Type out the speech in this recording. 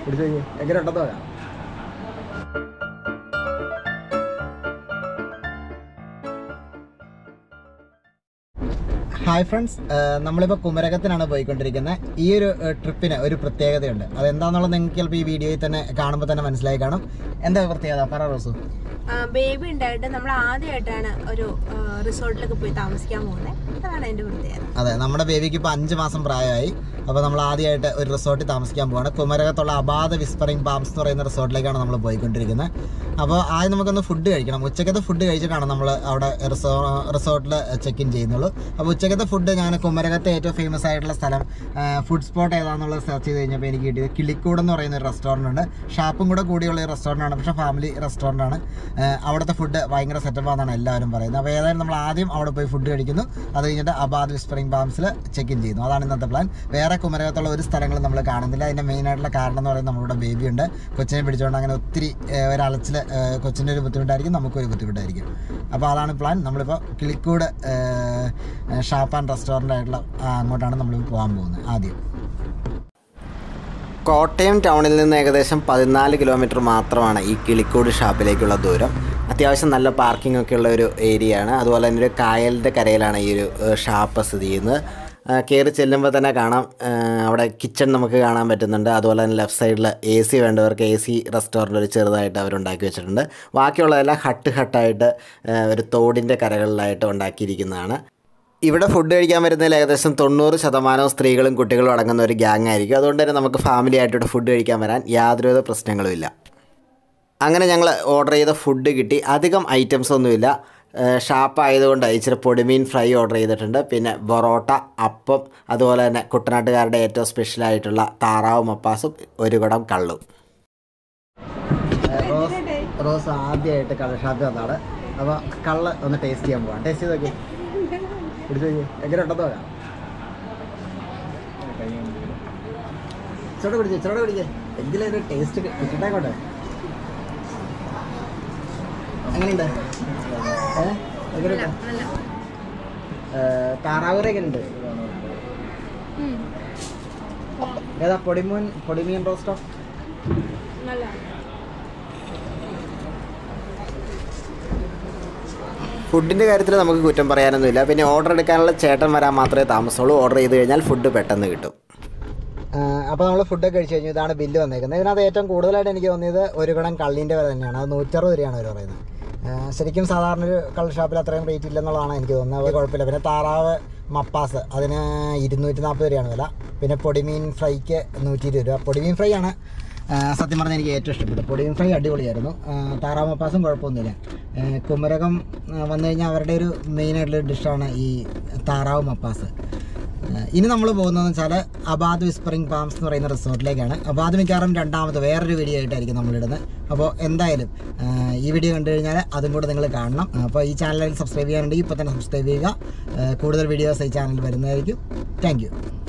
പിടിച്ചു നോക്കി എങ്ങനെ ഉണ്ടെന്ന് പറയാം ഹായ് ഫ്രണ്ട്സ് നമ്മളിപ്പോൾ കുമരകത്തിനാണ് പോയിക്കൊണ്ടിരിക്കുന്നത് ഈ ഒരു ഏഹ്, ട്രിപ്പിന് ഒരു പ്രത്യേകതയുണ്ട് അതെന്താണെന്നുള്ളത് നിങ്ങൾക്ക് ചിലപ്പോൾ ഈ വീഡിയോയിൽ തന്നെ കാണുമ്പോൾ തന്നെ മനസ്സിലായി കാണും എന്താ പ്രത്യേകത പറ റോസു ബേബി ഉണ്ടായിട്ട് നമ്മൾ ആദ്യമായിട്ടാണ് ഒരു റിസോർട്ടിലൊക്കെ പോയി താമസിക്കാൻ പോകുന്നത് അതാണ് അതിന്റെ പ്രത്യേകത അതെ നമ്മുടെ ബേബിക്ക് ഇപ്പോൾ അഞ്ച് മാസം പ്രായമായി അപ്പോൾ നമ്മൾ ആദ്യമായിട്ട് ഒരു റിസോർട്ടിൽ താമസിക്കാൻ പോവാണ് കുമരകത്തുള്ള അബാധ വിസ്പറിംഗ് പാംസ് എന്ന് പറയുന്ന റിസോർട്ടിലേക്കാണ് നമ്മൾ പോയിക്കൊണ്ടിരിക്കുന്നത് അപ്പോൾ ആദ്യം നമുക്കൊന്ന് ഫുഡ് കഴിക്കണം ഉച്ചക്കത്തെ ഫുഡ് കഴിച്ചിട്ടാണ് നമ്മൾ അവിടെ റിസോ റിസോർട്ടിൽ ചെക്ക് ഇൻ ചെയ്യുന്നുള്ളൂ അപ്പോൾ ഉച്ചക്കത്തെ ഫുഡ് ഞാൻ കുമരകത്തെ ഏറ്റവും ഫേമസ് ആയിട്ടുള്ള സ്ഥലം ഫുഡ് സ്പോട്ട് ഏതാണെന്നുള്ളത് സെർച്ച് ചെയ്ത് കഴിഞ്ഞപ്പോൾ എനിക്ക് കിട്ടിയത് കിളിക്കൂട് എന്ന് പറയുന്ന ഒരു റെസ്റ്റോറൻറ്റ് ഉണ്ട് ഷാപ്പും കൂടെ കൂടിയുള്ള ഒരു റെസ്റ്റോറൻ്റ് ആണ് പക്ഷേ ഫാമിലി റെസ്റ്റോറൻ്റ് ആണ് ഏഹ് അവിടുത്തെ ഫുഡ് ഭയങ്കര സെറ്റപ്പാണെന്നാണ് എല്ലാവരും പറയുന്നത് അപ്പോൾ ഏതായാലും നമ്മൾ ആദ്യം അവിടെ പോയി ഫുഡ് കഴിക്കുന്നു അത് കഴിഞ്ഞിട്ട് അബാദ് വിസ്പറിംഗ് ബാംസിൽ ചെക്ക് ഇൻ ചെയ്യുന്നു അതാണ് ഇന്നത്തെ പ്ലാൻ വേറെ കുമരകത്തുള്ള ഒരു സ്ഥലങ്ങളും നമ്മൾ കാണുന്നില്ല അതിൻ്റെ മെയിൻ ആയിട്ടുള്ള കാരണം എന്ന് പറയുന്നത് നമ്മളുടെ ബേബി ഉണ്ട് കൊച്ചിനെ പിടിച്ചുകൊണ്ട് അങ്ങനെ ഒത്തിരി ഏഹ്, ഒരലച്ചിൽ ഏഹ്, കൊച്ചിൻ്റെ ഒരു ബുദ്ധിമുട്ടായിരിക്കും നമുക്കൊരു ബുദ്ധിമുട്ടായിരിക്കും അപ്പോൾ അതാണ് പ്ലാൻ നമ്മളിപ്പോൾ കിളിക്കൂട് ഏഹ്, ഷാപ്പ് ആൻഡ് റെസ്റ്റോറൻ്റ് ആയിട്ടുള്ള ആ, അങ്ങോട്ടാണ് നമ്മൾ പോകാൻ പോകുന്നത് ആദ്യം കോട്ടയം ടൗണിൽ നിന്ന് ഏകദേശം പതിനാല് കിലോമീറ്റർ മാത്രമാണ് ഈ കിളിക്കൂട് ഷാപ്പിലേക്കുള്ള ദൂരം അത്യാവശ്യം നല്ല പാർക്കിംഗ് ഒക്കെ ഉള്ള ഒരു ഏരിയ ആണ് അതുപോലെ തന്നെ ഒരു കായലിൻ്റെ കരയിലാണ് ഈ ഒരു ഏഹ്, ഷാപ്പ് സ്ഥിതി ചെയ്യുന്നത് കയറി ചെല്ലുമ്പോൾ തന്നെ കാണാം ഏഹ്, അവിടെ കിച്ചൺ നമുക്ക് കാണാൻ പറ്റുന്നുണ്ട് അതുപോലെ തന്നെ ലെഫ്റ്റ് സൈഡിൽ എ സി വേണ്ടവർക്ക് എ സി റെസ്റ്റോറൻറ്റ് ഒരു ചെറുതായിട്ട് അവരുണ്ടാക്കി വെച്ചിട്ടുണ്ട് ബാക്കിയുള്ളതെല്ലാം ഹട്ട് ഹട്ടായിട്ട് ഏഹ്, ഒരു തോടിൻ്റെ കരകളിലായിട്ട് ഉണ്ടാക്കിയിരിക്കുന്നതാണ് ഇവിടെ ഫുഡ് കഴിക്കാൻ വരുന്നതിൽ ഏകദേശം തൊണ്ണൂറ് ശതമാനവും സ്ത്രീകളും കുട്ടികളും അടങ്ങുന്ന ഒരു ഗ്യാങ് ആയിരിക്കും അതുകൊണ്ട് തന്നെ നമുക്ക് ഫാമിലി ആയിട്ട് ഇവിടെ ഫുഡ് കഴിക്കാൻ വരാൻ യാതൊരുവിധ പ്രശ്നങ്ങളും ഇല്ല അങ്ങനെ ഞങ്ങൾ ഓർഡർ ചെയ്ത ഫുഡ് കിട്ടി അധികം ഐറ്റംസ് ഒന്നുമില്ല ഷാപ്പ് ആയതുകൊണ്ട് ഇച്ചിരി പൊടിമീൻ ഫ്രൈ ഓർഡർ ചെയ്തിട്ടുണ്ട് പിന്നെ പൊറോട്ട അപ്പം അതുപോലെ തന്നെ കുട്ടനാട്ടുകാരുടെ ഏറ്റവും സ്പെഷ്യൽ ആയിട്ടുള്ള താറാവ് മപ്പാസും ഒരു കുടം കള്ളും റോസ് റോസ് ആദ്യമായിട്ട് കള്ള ഷാപ്പിൽ വന്നാണ് അപ്പോൾ കള്ള് ഒന്ന് ടേസ്റ്റ് ചെയ്യാൻ പോവാം ടേസ്റ്റ് ചെയ്ത് നോക്കി പിടിച്ചു നോക്കി എങ്ങനെ ഉണ്ടെന്ന് പറയാം ഇച്ചോടെ പിടിച്ചേ ഇച്ചോടെ പിടിച്ചേ എങ്കിലും ഒരു ടേസ്റ്റ് കിട്ടേക്കോട്ടെ എങ്ങനെയുണ്ട് ഏ എങ്ങനെയുണ്ട് നല്ല താറാവൂര എങ്ങനെയുണ്ട് ഏതാ പൊടിമൂൻ പൊടിമീൻ റോസ്റ്റോ നല്ല ഫുഡിൻ്റെ കാര്യത്തിൽ നമുക്ക് കുറ്റം പറയാനൊന്നുമില്ല പിന്നെ ഓർഡർ എടുക്കാനുള്ള ചേട്ടൻ വരാൻ മാത്രമേ താമസമുള്ളൂ ഓർഡർ ചെയ്ത് കഴിഞ്ഞാൽ ഫുഡ് പെട്ടെന്ന് കിട്ടും അപ്പോൾ നമ്മൾ ഫുഡൊക്കെ കഴിച്ച് കഴിഞ്ഞു ഇതാണ് ബില്ല് വന്നേക്കുന്നത് ഇതിനകത്ത് ഏറ്റവും കൂടുതലായിട്ട് എനിക്ക് തോന്നിയത് ഒരു കുടം കള്ളിൻ്റെ വില തന്നെയാണ് അത് നൂറ്ററുപത് രൂപയാണ് അവർ പറയുന്നത് ആ, ശരിക്കും സാധാരണ ഒരു കള്ള് ഷാപ്പിൽ അത്രയും റേറ്റ് ഇല്ലെന്നുള്ളതാണ് എനിക്ക് തോന്നുന്നത് അത് കുഴപ്പമില്ല പിന്നെ താറാവ് മപ്പാസ് അതിന് ഇരുന്നൂറ്റി നാൽപ്പത് രൂപയാണ് വില പിന്നെ പൊടിമീൻ ഫ്രൈക്ക് നൂറ്റി ഇരുപത് രൂപ പൊടിമീൻ ഫ്രൈ ആണ് ആ, സത്യം പറഞ്ഞാൽ എനിക്ക് ഏറ്റവും ഇഷ്ടപ്പെട്ടു പൊടിമീൻ ഫ്രൈ അടിപൊളിയായിരുന്നു ആ, താറാവ് മപ്പാസും കുഴപ്പമൊന്നുമില്ല ആ, കുമരകം ആ, വന്നു കഴിഞ്ഞാൽ അവരുടെ ഒരു മെയിനായിട്ടുള്ള ഡിഷാണ് ഈ താറാവ് മപ്പാസ് ഏഹ് ഇനി നമ്മൾ പോകുന്നതെന്ന് വെച്ചാൽ അബാദ് വിസ്പറിംഗ് പാംസ് എന്ന് പറയുന്ന റിസോർട്ടിലേക്കാണ് അപ്പോൾ അത് മിക്കവാറും രണ്ടാമത് വേറൊരു വീഡിയോ ആയിട്ടായിരിക്കും നമ്മളിടുന്നത് അപ്പോൾ എന്തായാലും ഏഹ് ഈ വീഡിയോ കണ്ടു കഴിഞ്ഞാൽ അതും കൂടെ നിങ്ങൾ കാണണം അപ്പോൾ ഈ ചാനലിൽ സബ്സ്ക്രൈബ് ചെയ്യാനുണ്ടെങ്കിൽ ഇപ്പോൾ തന്നെ സബ്സ്ക്രൈബ് ചെയ്യുക ഏഹ് കൂടുതൽ വീഡിയോസ് ഈ ചാനലിൽ വരുന്നതായിരിക്കും താങ്ക്